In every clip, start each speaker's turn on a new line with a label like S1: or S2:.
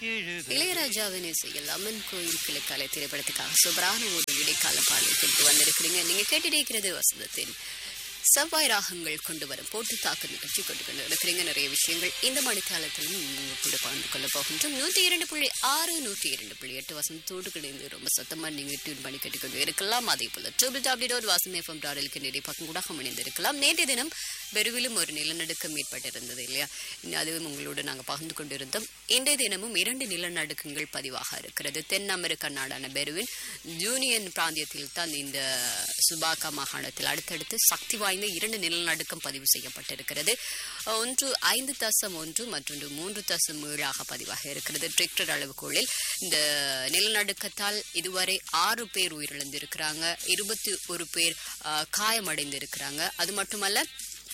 S1: எழுத
S2: இளையராஜாவின் இசையில் அம்மன் கோயில் கிழக்காலை திரைப்படத்துக்காக சூப்பரான ஒரு இடைக்கால பாடல் கொண்டு வந்திருக்கிறீங்க நீங்க கேட்டிருக்கிறது வசந்தத்தின் செவ்வாய் ராகங்கள் கொண்டு வரும் போட்டு தாக்கு நிகழ்ச்சி கொண்டு கொண்டு இருக்கிறீங்க நிறைய விஷயங்கள் இந்த மணிக்காலத்திலும் உங்க கூட பகிர்ந்து கொள்ள போகின்றோம் நூத்தி இரண்டு புள்ளி ஆறு நூத்தி இரண்டு புள்ளி எட்டு வசந்தத்தோடு கிடைந்து ரொம்ப சத்தமா நீங்க டியூன் பண்ணி கேட்டுக்கொண்டு இருக்கலாம் அதே போல triple W dot Vasan FM dot எல்க்கு நிறைய பக்கம் கூட இணைந்திருக்கலாம் நேற்றைய தினம் பெருவிலும் ஒரு நிலநடுக்கம் ஏற்பட்டிருந்தது இல்லையா அதுவும் உங்களோடு நாங்கள் பகிர்ந்து கொண்டிருந்தோம் இன்றைய தினமும் இரண்டு நிலநடுக்கங்கள் பதிவாக இருக்கிறது தென் அமெரிக்க நாடான பெருவின் யூனியன் பிராந்தியத்தில் தான் இந்த சுபாகா மாகாணத்தில் அடுத்தடுத்து சக்தி வாய்ந்த இரண்டு நிலநடுக்கம் பதிவு செய்யப்பட்டிருக்கிறது ஒன்று ஐந்து தசம் ஒன்று மற்றொன்று மூன்று தசம் ஏழாக பதிவாக இருக்கிறது ட்ரிக்டர் அளவுகோலில் இந்த நிலநடுக்கத்தால் இதுவரை ஆறு பேர் உயிரிழந்திருக்கிறாங்க இருபத்தி ஒரு பேர் ஆஹ், காயமடைந்திருக்கிறாங்க அது மட்டுமல்ல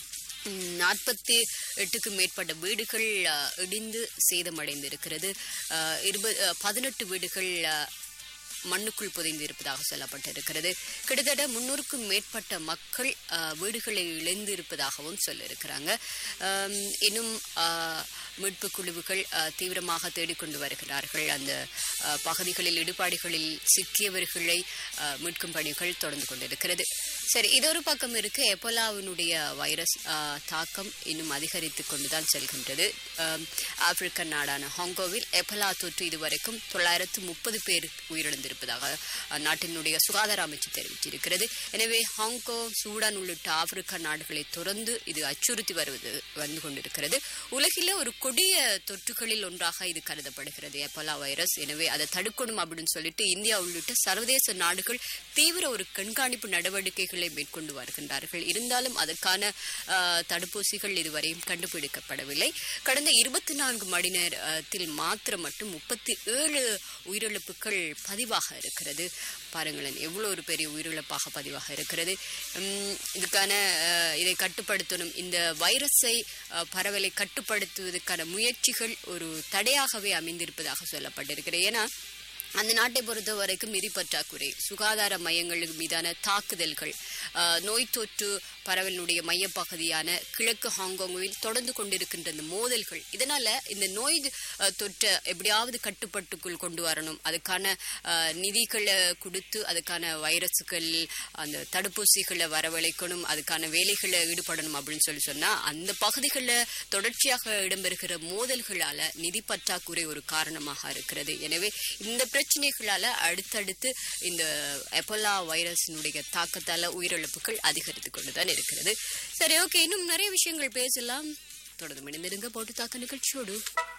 S2: நாற்பத்தி எட்டுக்கும் மேற்பட்ட வீடுகள் அஹ், இடிந்து சேதமடைந்திருக்கிறது அஹ், இருபது அஹ், பதினெட்டு வீடுகள் அஹ், மண்ணுக்குள் புதைந்து இருப்பதாக சொல்லப்பட்டிருக்கிறது கிட்டத்தட்ட முன்னூறுக்கும் மேற்பட்ட மக்கள் அஹ், வீடுகளை இழந்து இருப்பதாகவும் சொல்லியிருக்கிறாங்க ஆம், இன்னும் அஹ், மீட்பு குழுவுகள் அஹ், தீவிரமாக தேடிக்கொண்டு வருகிறார்கள் அந்த அஹ், பகுதிகளில் இடுபாடுகளில் சிக்கியவர்களை அஹ், மீட்கும் பணிகள் தொடர்ந்து கொண்டிருக்கிறது சரி இது ஒரு பக்கம் இருக்கு எபோலாவினுடைய வைரஸ் அஹ், தாக்கம் இன்னும் அதிகரித்து கொண்டுதான் செல்கின்றது அஹ், ஆப்பிரிக்க நாடான ஹாங்கோவில் எபோலா தொற்று இதுவரைக்கும் தொள்ளாயிரத்து முப்பது பேர் உயிரிழந்திருப்பதாக அந்நாட்டினுடைய சுகாதார அமைச்சு தெரிவித்திருக்கிறது எனவே ஹாங்கோ சூடான் உள்ளிட்ட ஆப்பிரிக்க நாடுகளை தொடர்ந்து இது அச்சுறுத்தி வருவது வந்து கொண்டிருக்கிறது உலகிலே ஒரு கொடிய தொற்றுகளில் ஒன்றாக இது கருதப்படுகிறது எபோலா வைரஸ் எனவே அதை தடுக்கணும் அப்படின்னு சொல்லிட்டு இந்தியா உள்ளிட்ட சர்வதேச நாடுகள் தீவிர ஒரு கண்காணிப்பு நடவடிக்கைகளை மேற்கொண்டு வருகின்றார்கள் இருந்தாலும் அதற்கான ஆஹ், தடுப்பூசிகள் இதுவரையும் கண்டுபிடிக்கப்படவில்லை கடந்த இருபத்தி நான்கு மணி நேரத்தில் மாத்திரம் மட்டும் முப்பத்தி ஏழு உயிரிழப்புகள் பதிவாக இருக்கிறது பாருங்களேன் எவ்வளோ ஒரு பெரிய உயிரிழப்பாக பதிவாக இருக்கிறது உம், இதுக்கான ஆஹ், இதை கட்டுப்படுத்தணும் இந்த வைரஸை ஆஹ், பரவலை கட்டுப்படுத்துவதற்கான முயற்சிகள் ஒரு தடையாகவே அமைந்திருப்பதாக சொல்லப்பட்டிருக்கிறது ஏன்னா அந்த நாட்டை பொறுத்த வரைக்கும் நிதி பற்றாக்குறை சுகாதார மையங்களுக்கு மீதான தாக்குதல்கள் ஆஹ், நோய் தொற்று பரவலினுடைய மையப்பகுதியான கிழக்கு ஹாங்காங்கில் தொடர்ந்து கொண்டிருக்கின்ற இந்த மோதல்கள் இதனால இந்த நோய் ஆஹ், தொற்றை எப்படியாவது கட்டுப்பாட்டுக்குள் கொண்டு வரணும் அதுக்கான ஆஹ், நிதிகளை கொடுத்து அதுக்கான வைரஸுகள் அந்த தடுப்பூசிகளை வரவழைக்கணும் அதுக்கான வேலைகளை ஈடுபடணும் அப்படின்னு சொல்லி சொன்னா அந்த பகுதிகளில் தொடர்ச்சியாக இடம்பெறுகிற மோதல்களால நிதி பற்றாக்குறை ஒரு காரணமாக இருக்கிறது எனவே இந்த பிரச்சனைகளால அடுத்தடுத்து இந்த எபோலா வைரஸினுடைய தாக்கத்தால உயிரிழப்புகள் அதிகரித்து கொண்டுதான் இருக்கிறது சரி ஓகே இன்னும் நிறைய விஷயங்கள் பேசலாம் தொடர்ந்து இணைந்திருங்க போட்டு தாக்க நிகழ்ச்சியோடு